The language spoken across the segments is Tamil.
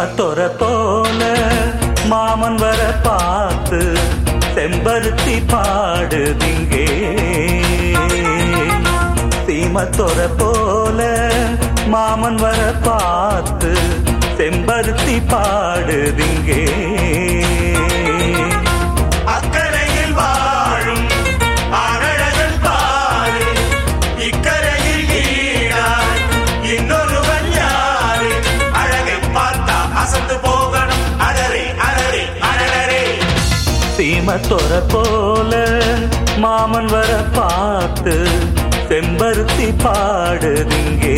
சீமத்தொர போல மாமன் வர பார்த்து செம்பருத்தி பாடுதிங்கே சீமத்தொர போல மாமன் வர பார்த்து செம்பருத்தி பாடுதிங்கே அக்கரையில் வாழும் அழகன் பாரு இக்கரையில் ஈடாய் இன்னொருவன் யாரு அழகை பார்த்தா அசந்து போகணும் அடரே அடரே அடரே சீமத்தொர போல மாமன் வர பார்த்து செம்பருத்தி பாடுதிங்கே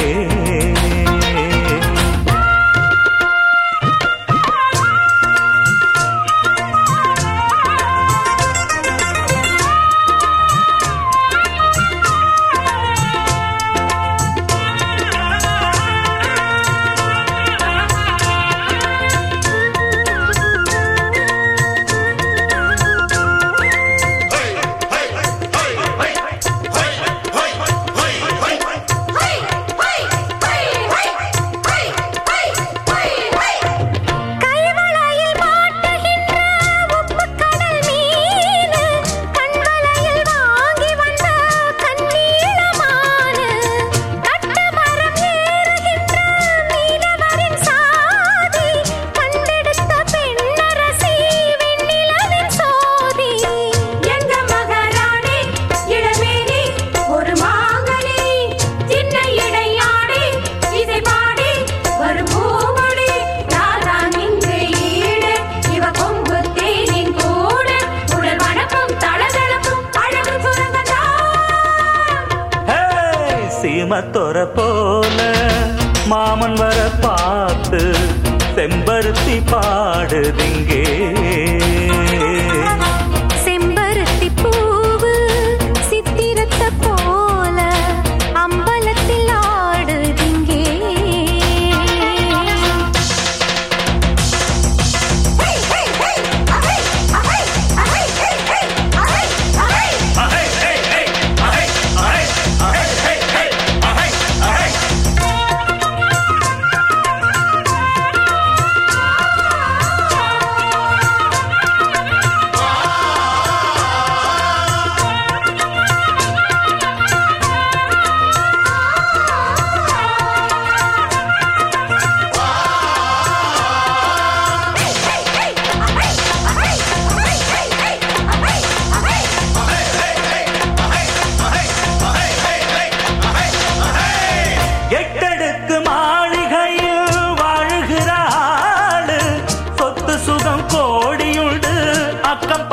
கைவளையில் மாட்டுகின்ற உப்புக்கடல் மீனு, கண்வளையில் வாங்கி வந்த கண்ணீளமானு, கட்டுமரம் ஏறுகின்ற மீனவரின் சாதி, கண்டெடுத்த பெண்ணரசி வெண்ணிலவின் சோதி. எங்க மகாராணி, இளமேனி, ஒரு மாங்கனி, சின்ன இடையாடி, இசை பாடி, வரும் பூங்கொடி, ராதான் இங்கு ஈடு, இவ கொம்பு தேனின் கூடு, உடல் வனப்பும் தளதளப்பும் அழகு சுரங்கத்தான். ஹே! சீமத்தொர போல மாமன் வர பார்த்து செம்பருத்தி பாடுதிங்கே செம்பருத்தி பூவு சித்திரத்தை போல அம்பலத்தில் ஆடுதிங்கே எட்டடுக்கு மாளிகையில் வாழுகிறாள் சொத்து சுகம் கோடியுண்டு அக்கம்